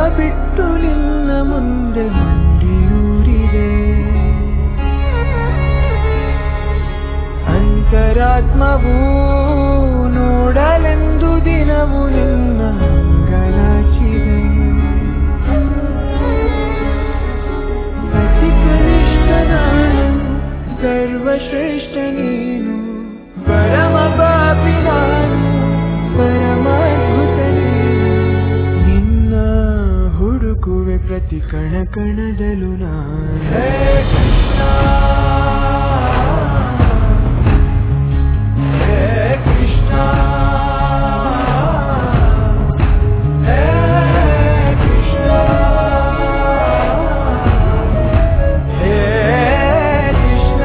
ಬಿಟ್ಟು ನಿನ್ನ ಮುಂದೆ ಮಂಡಿಯೂರಿದೆ ಅಂತರಾತ್ಮವು ನೋಡಲೆಂದು ದಿನವು ನಿನ್ನ ಅಂಗಲಾಚಿದೆ ಅತಿ ಕನಿಷ್ಠ ನಾನು ಸರ್ವಶ್ರೇಷ್ಠ ನೀನು ಪರಮ ಪಾಪಿ ನಾನು ಪರಮಾದ್ಭುತ ನೀನು ನಿನ್ನ ಹುಡುಕುವೆ ಪ್ರತಿ ಕಣ ಕಣದಲು ನಾನು ಹೇ ಕೃಷ್ಣ ಹೇ ಕೃಷ್ಣ ಹೇ ಕೃಷ್ಣ ಹೇ ಕೃಷ್ಣ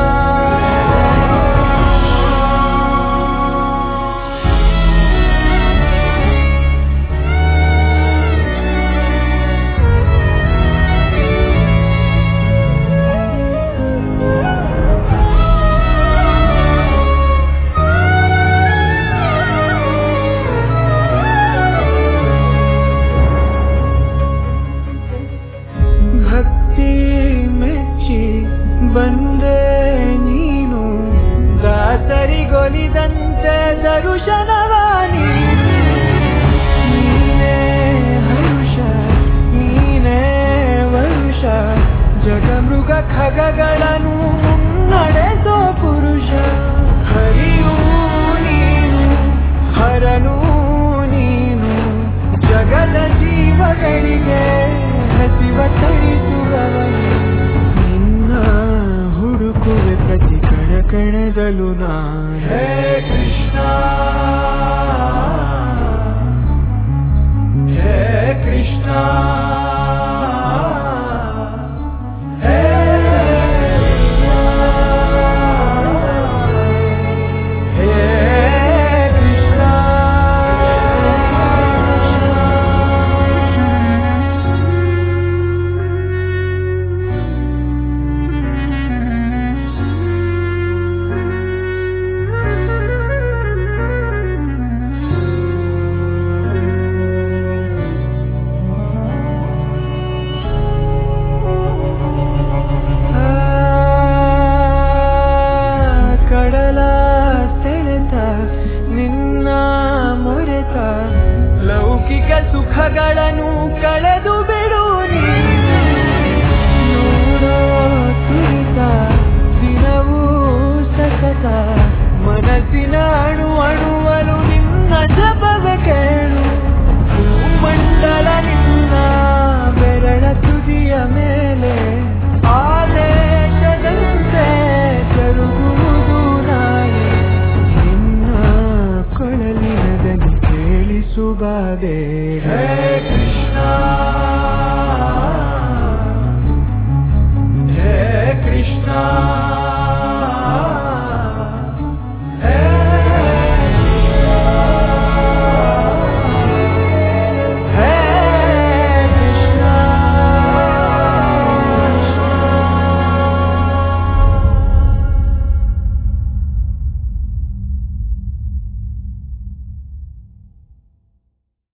ಭಕ್ತಿ ಮೆಚ್ಚಿ ಬಂದೆ ನೀನು ದಾಸರಿಗೊಲಿದಂತೆ ದರುಶನವಾನಿ ನೀನೇ ಹರುಷ ನೀನೇ ವರುಷ ಜಗಮೃಗ ಖಗಗಳನ್ನು ಮುನ್ನಡೆಸೋ ಪುರುಷ ಹರಿಯೂ ನೀನು ಹರನೂ ನೀನು ಜಗದ ಜೀವಗಳಿಗೆ ಹಸಿವ ತರಿಸುವವನು ನಿನ್ನ ಹುಡುಕುವೆ ಪ್ರತಿ ಕಣ ಕಣದಲು ನಾನು ಹೇ ಕೃಷ್ಣ ಹೇ ಕೃಷ್ಣ ಹೇ ಕೃಷ್ಣ ಹೇ ಕೃಷ್ಣ ಕಡಲ ಸೆಳೆತ ನಿನ್ನ ಮೊರೆತ ಲೌಕಿಕ ಸುಖಗಳನ್ನು ಕಳೆದು ಬಿಡು ನೀ. ನೋಡೋ ತುರಿತ ದಿನವೂ ಸತತ ಮನಸ್ಸಿನ ಅಣು ಅಣುವನು ನಿನ್ನ ಜಪವ ಕೇಳು ಮಂಡಲ ನಿನ್ನ ಬೆರಳ ತುದಿಯ ಮೇಲೆ ಆದೇಶದಂತೆ ಜರುಗುವುದು ನಾಳೆ ನಿನ್ನ ಕೊಳಲಿನದನ್ನು ಕೇಳಿಸುವ ಬೇಡ ಹೇ ಕೃಷ್ಣ